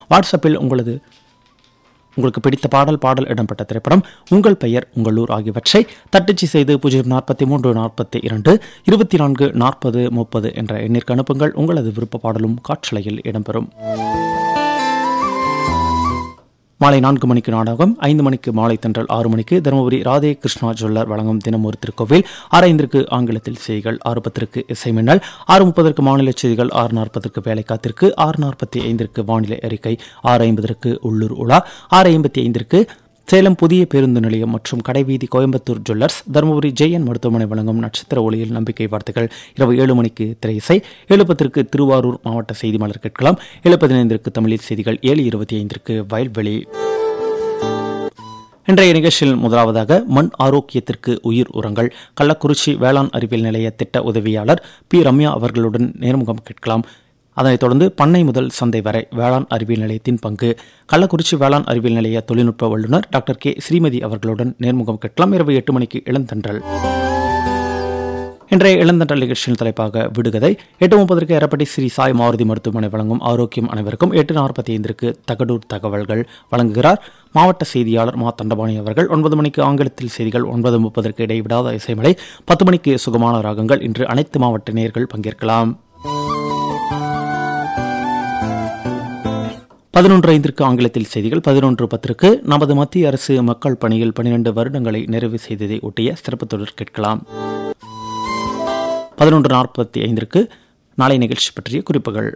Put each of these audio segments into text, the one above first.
வாட்ஸ்அப்பில் உங்களது உங்களுக்கு பிடித்த பாடல் பாடல் இடம்பெற்ற திரைப்படம் உங்கள் பெயர் உங்கள் ஊர் ஆகியவற்றை தட்டச்சு செய்து பூஜ்ஜியம் நாற்பத்தி மூன்று நாற்பத்தி இரண்டு இருபத்தி நான்கு நாற்பது முப்பது என்ற எண்ணிற்கு அனுப்புங்கள் உங்களது விருப்ப பாடலும் காற்றலையில் இடம்பெறும் மாலை நான்கு மணிக்கு நாடகம் ஐந்து மணிக்கு மாலை தென்றல் ஆறு மணிக்கு தருமபுரி ராதே கிருஷ்ணா ஜுவல்லர் வழங்கும் தினமொரு திருக்கோவில் ஆறு ஐந்திற்கு ஆங்கிலத்தில் செய்திகள் ஆறு பத்திற்கு இசை மின்னல் ஆறு முப்பதற்கு மாநில செய்திகள் ஆறு நாற்பதற்கு வேலை காத்திற்கு ஆறு நாற்பத்தி ஐந்திற்கு வானிலை அறிக்கை ஆறு ஐம்பதற்கு உள்ளூர் உலா ஆறு ஐம்பத்தி ஐந்திற்கு சேலம் புதிய பேருந்து நிலையம் மற்றும் கடைவீதி கோயம்புத்தூர் ஜுவல்லர்ஸ் தருமபுரி ஜெயன் மருத்துவமனை வழங்கும் நட்சத்திர ஒளியில் நம்பிக்கை வார்த்தைகள் இரவு ஏழு மணிக்கு திரை இசை ஏழு பத்திற்கு திருவாரூர் மாவட்ட செய்தி மலர் கேட்கலாம் ஏழு பதினைந்திற்கு தமிழில் செய்திகள் ஏழு இருபத்தி ஐந்திற்கு வயல்வெளி இன்றைய நிகழ்ச்சியில் முதலாவதாக மண் ஆரோக்கியத்திற்கு உயிர் உரங்கள் கள்ளக்குறிச்சி வேளாண் அறிவியல் நிலைய திட்ட உதவியாளர் பி ரம்யா அவர்களுடன் நேர்முகம் கேட்கலாம் அதனைத் தொடர்ந்து பண்ணை முதல் சந்தை வரை வேளாண் அறிவியல் நிலையத்தின் பங்கு கள்ளக்குறிச்சி வேளாண் அறிவியல் நிலைய தொழில்நுட்ப வல்லுநர் டாக்டர் கே ஸ்ரீமதி அவர்களுடன் நேர்முகம் கேட்கலாம் இரவு எட்டு மணிக்கு இளந்தன்றல் இன்றைய இளந்தன்றல் நிகழ்ச்சியின் தலைப்பாக விடுகதை எட்டு முப்பதற்கு எரப்பட்டி ஸ்ரீ சாய் மாருதி மருத்துவமனை வழங்கும் ஆரோக்கியம் அனைவருக்கும் எட்டு நாற்பத்தி ஐந்திற்கு தகடூர் தகவல்கள் வழங்குகிறார் மாவட்ட செய்தியாளர் மா தண்டபாணி அவர்கள் ஒன்பது மணிக்கு ஆங்கிலத்தில் செய்திகள் ஒன்பது முப்பதற்கு இடைவிடாத இசைமலை பத்து மணிக்கு சுகமான ராகங்கள் இன்று அனைத்து மாவட்ட நேயர்கள் பங்கேற்கலாம் பதினொன்று ஐந்திற்கு ஆங்கிலத்தில் செய்திகள் பதினொன்று பத்திற்கு நமது மத்திய அரசு மக்கள் பணியில் பனிரெண்டு வருடங்களை நிறைவு செய்ததை ஒட்டிய சிறப்பு தொடர் கேட்கலாம் பதினொன்று நாற்பத்தி ஐந்திற்கு நாளை நிகழ்ச்சி பற்றிய குறிப்புகள்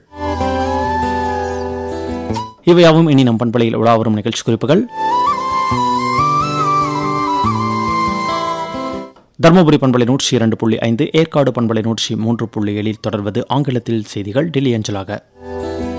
இவையாவும் இனி நம் பண்பலையில் உலா வரும் நிகழ்ச்சி குறிப்புகள் தருமபுரி பண்பலை நூற்றி இரண்டு புள்ளி ஐந்து ஏற்காடு பண்பலை நூற்றி மூன்று புள்ளி ஏழில் தொடர்வது ஆங்கிலத்தில் செய்திகள் டெல்லி அஞ்சலாக